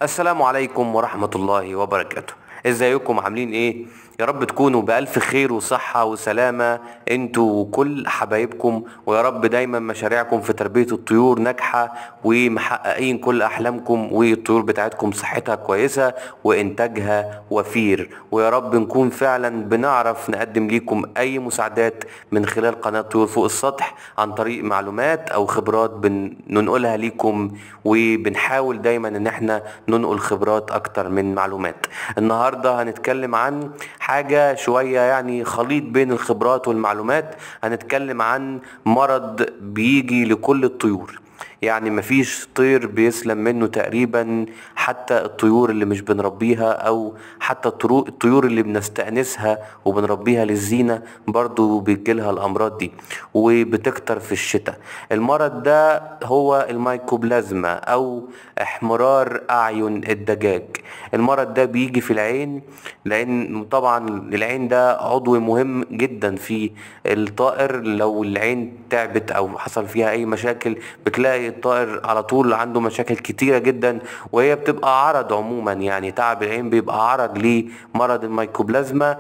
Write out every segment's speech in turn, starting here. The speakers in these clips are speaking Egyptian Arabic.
السلام عليكم ورحمة الله وبركاته ازيكم عاملين ايه يا رب تكونوا بألف خير وصحة وسلامة انتوا وكل حبايبكم ويا رب دايما مشاريعكم في تربية الطيور ناجحة ومحققين كل أحلامكم والطيور بتاعتكم صحتها كويسة وإنتاجها وفير ويا رب نكون فعلا بنعرف نقدم ليكم أي مساعدات من خلال قناة طيور فوق السطح عن طريق معلومات أو خبرات بننقلها ليكم وبنحاول دايما ان احنا ننقل خبرات اكتر من معلومات النهاردة هنتكلم عن حاجة شوية يعني خليط بين الخبرات والمعلومات هنتكلم عن مرض بيجي لكل الطيور يعني مفيش طير بيسلم منه تقريبا حتى الطيور اللي مش بنربيها او حتى الطرو- الطيور اللي بنستأنسها وبنربيها للزينة برضو بيجيلها الامراض دي وبتكتر في الشتاء المرض ده هو الميكوبلازما او احمرار اعين الدجاج المرض ده بيجي في العين لان طبعا العين ده عضو مهم جدا في الطائر لو العين تعبت او حصل فيها اي مشاكل بتلاقي الطائر على طول عنده مشاكل كتيرة جدا وهي بتبقى عرض عموما يعني تعب العين بيبقى عرض لمرض الميكوبلازما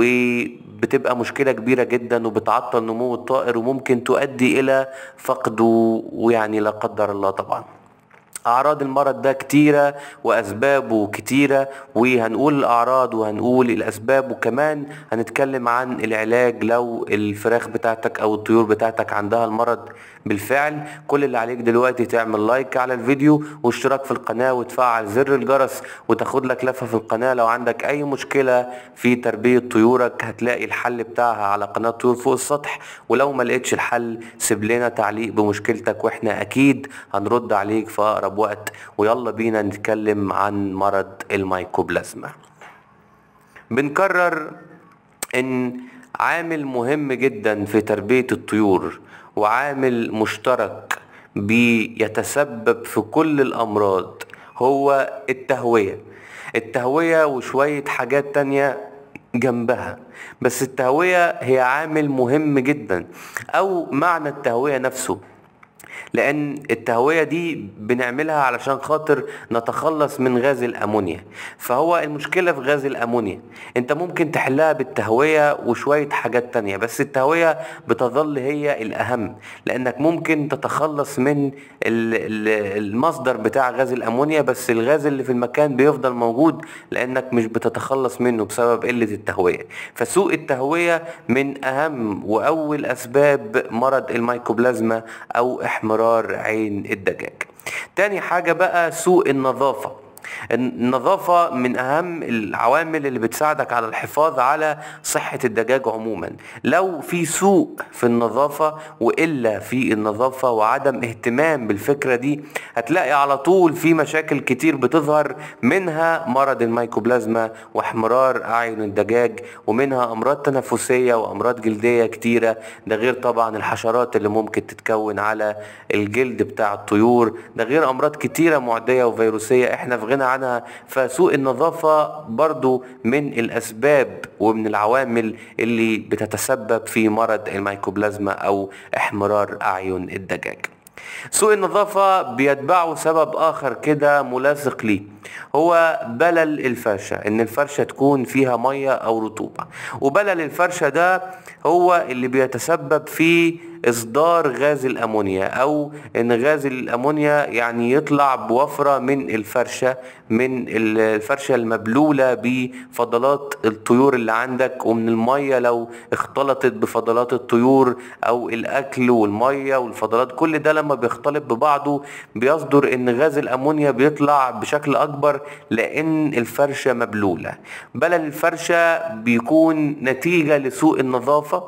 وبتبقى مشكلة كبيرة جدا وبتعطل نمو الطائر وممكن تؤدي الى فقده ويعني لا قدر الله طبعا أعراض المرض ده كتيرة وأسبابه كتيرة وهنقول الأعراض وهنقول الأسباب وكمان هنتكلم عن العلاج لو الفراخ بتاعتك أو الطيور بتاعتك عندها المرض بالفعل كل اللي عليك دلوقتي تعمل لايك على الفيديو واشتراك في القناة وتفعل زر الجرس وتاخد لك لفة في القناة لو عندك أي مشكلة في تربية طيورك هتلاقي الحل بتاعها على قناة طيور فوق السطح ولو ما لقيتش الحل سيب لنا تعليق بمشكلتك واحنا أكيد هنرد عليك في أقرب وقت ويلا بينا نتكلم عن مرض الميكوبلازما بنكرر ان عامل مهم جدا في تربية الطيور وعامل مشترك بيتسبب في كل الامراض هو التهوية التهوية وشوية حاجات تانية جنبها بس التهوية هي عامل مهم جدا او معنى التهوية نفسه لان التهوية دي بنعملها علشان خاطر نتخلص من غاز الامونيا فهو المشكلة في غاز الامونيا انت ممكن تحلها بالتهوية وشوية حاجات تانية بس التهوية بتظل هي الاهم لانك ممكن تتخلص من ال- ال- المصدر بتاع غاز الامونيا بس الغاز اللي في المكان بيفضل موجود لانك مش بتتخلص منه بسبب قلة التهوية فسوء التهوية من اهم واول اسباب مرض الميكوبلازما او احمرار عين الدجاج تاني حاجة بقى سوء النظافة النظافة من أهم العوامل اللي بتساعدك على الحفاظ على صحة الدجاج عموما لو في سوء في النظافة وإلا في النظافة وعدم اهتمام بالفكرة دي هتلاقي على طول في مشاكل كتير بتظهر منها مرض الميكوبلازما واحمرار أعين الدجاج ومنها أمراض تنفسية وأمراض جلدية كتيرة ده غير طبعا الحشرات اللي ممكن تتكون على الجلد بتاع الطيور ده غير أمراض كتيرة معدية وفيروسية احنا في غنى عنها فسوء النظافة برضو من الأسباب ومن العوامل اللي بتتسبب في مرض الميكوبلازما أو احمرار أعين الدجاج سوء النظافة بيتبعه سبب آخر كده ملاصق ليه هو بلل الفرشة إن الفرشة تكون فيها مية أو رطوبة وبلل الفرشة ده هو اللي بيتسبب في إصدار غاز الأمونيا أو إن غاز الأمونيا يعني يطلع بوفرة من الفرشة من الفرشة المبلولة بفضلات الطيور اللي عندك ومن المية لو اختلطت بفضلات الطيور أو الأكل والمية والفضلات كل ده لما بيختلط ببعضه بيصدر إن غاز الأمونيا بيطلع بشكل أكبر لأن الفرشة مبلولة بلل الفرشة بيكون نتيجة لسوء النظافة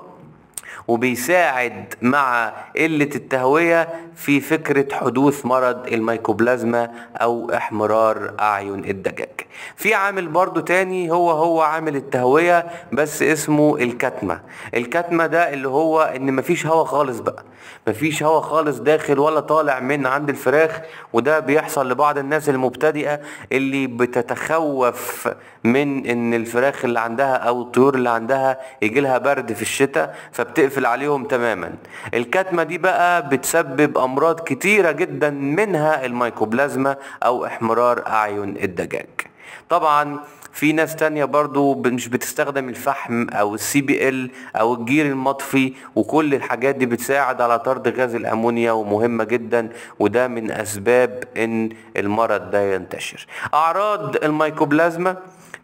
وبيساعد مع قلة التهوية في فكرة حدوث مرض الميكوبلازما أو احمرار أعين الدجاج في عامل برضو تاني هو هو عامل التهوية بس اسمه الكتمة الكتمة ده اللي هو ان مفيش هوا خالص بقى مفيش هوا خالص داخل ولا طالع من عند الفراخ وده بيحصل لبعض الناس المبتدئة اللي بتتخوف من ان الفراخ اللي عندها او الطيور اللي عندها يجيلها برد في الشتاء فبتقفل وتقفل عليهم تماما الكتمة دي بقى بتسبب امراض كتيرة جدا منها الميكوبلازما او احمرار اعين الدجاج طبعا في ناس تانية برضو مش بتستخدم الفحم او السي بي ال او الجير المطفي وكل الحاجات دي بتساعد على طرد غاز الامونيا ومهمة جدا وده من اسباب ان المرض ده ينتشر اعراض الميكوبلازما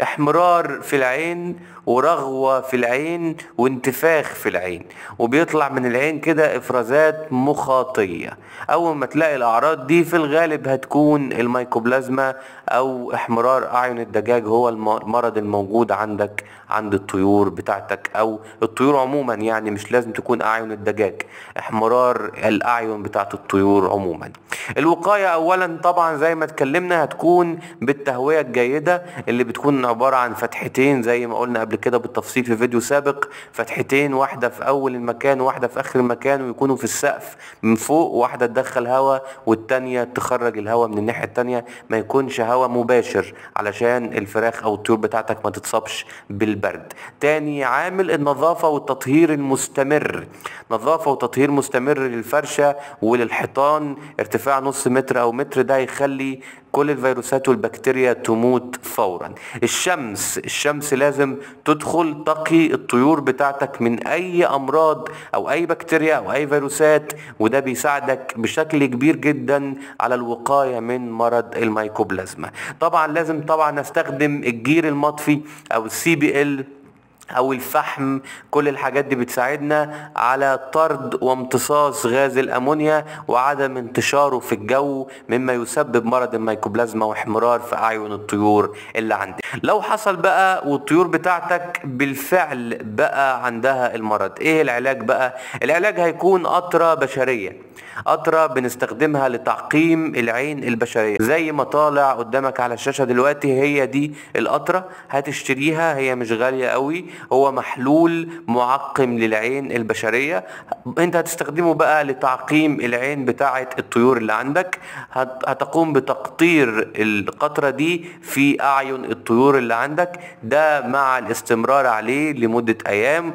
احمرار في العين ورغوة في العين وانتفاخ في العين وبيطلع من العين كده افرازات مخاطية اول ما تلاقي الاعراض دي في الغالب هتكون الميكوبلازما او احمرار اعين الدجاج هو المرض الموجود عندك عند الطيور بتاعتك او الطيور عموما يعني مش لازم تكون اعين الدجاج احمرار الاعين بتاعت الطيور عموما الوقاية اولا طبعا زي ما اتكلمنا هتكون بالتهوية الجيدة اللي بتكون عبارة عن فتحتين زي ما قلنا قبل كده بالتفصيل في فيديو سابق فتحتين واحدة في اول المكان وواحدة في اخر المكان ويكونوا في السقف من فوق واحدة تدخل هواء والتانية تخرج الهواء من الناحية التانية ما يكونش هواء مباشر علشان الفراخ او الطيور بتاعتك ما تتصابش بالبرد تاني عامل النظافة والتطهير المستمر نظافة وتطهير مستمر للفرشة وللحيطان ارتفاع نص متر او متر ده يخلي كل الفيروسات والبكتيريا تموت فورا الشمس الشمس لازم تدخل تقي الطيور بتاعتك من اي امراض او اي بكتيريا او اي فيروسات وده بيساعدك بشكل كبير جدا على الوقاية من مرض الميكوبلازما طبعا لازم طبعا نستخدم الجير المطفي او السي بي ال او الفحم كل الحاجات دي بتساعدنا على طرد وامتصاص غاز الامونيا وعدم انتشاره في الجو مما يسبب مرض الميكوبلازما واحمرار في اعين الطيور اللي عندك لو حصل بقى والطيور بتاعتك بالفعل بقى عندها المرض ايه العلاج بقى العلاج هيكون قطرة بشرية قطرة بنستخدمها لتعقيم العين البشرية زي ما طالع قدامك على الشاشة دلوقتي هي دي القطرة هتشتريها هي مش غالية قوي هو محلول معقم للعين البشرية انت هتستخدمه بقى لتعقيم العين بتاعة الطيور اللي عندك هتقوم بتقطير القطرة دي في اعين الطيور اللي عندك ده مع الاستمرار عليه لمدة ايام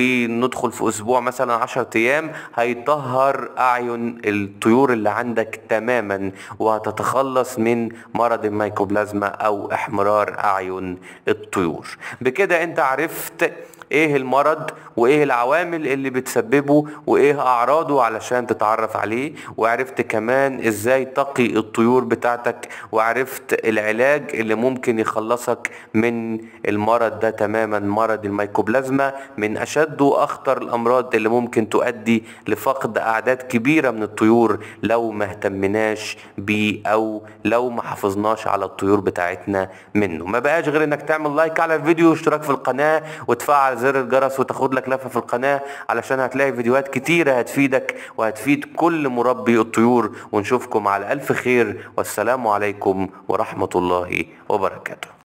وندخل في اسبوع مثلا 10 ايام هيطهر اعين الطيور اللي عندك تماما وهتتخلص من مرض الميكوبلازما او احمرار اعين الطيور بكده انت عرفت ايه المرض وايه العوامل اللي بتسببه وايه اعراضه علشان تتعرف عليه وعرفت كمان ازاي تقي الطيور بتاعتك وعرفت العلاج اللي ممكن يخلصك من المرض ده تماما مرض الميكوبلازما من اشد واخطر الامراض اللي ممكن تؤدي لفقد اعداد كبيرة من الطيور لو ما اهتمناش بيه او لو ما حافظناش على الطيور بتاعتنا منه ما بقاش غير انك تعمل لايك على الفيديو واشتراك في القناة وتفعل زر الجرس وتاخد لك لفه في القناه علشان هتلاقي فيديوهات كتيره هتفيدك وهتفيد كل مربي الطيور ونشوفكم على الف خير والسلام عليكم ورحمه الله وبركاته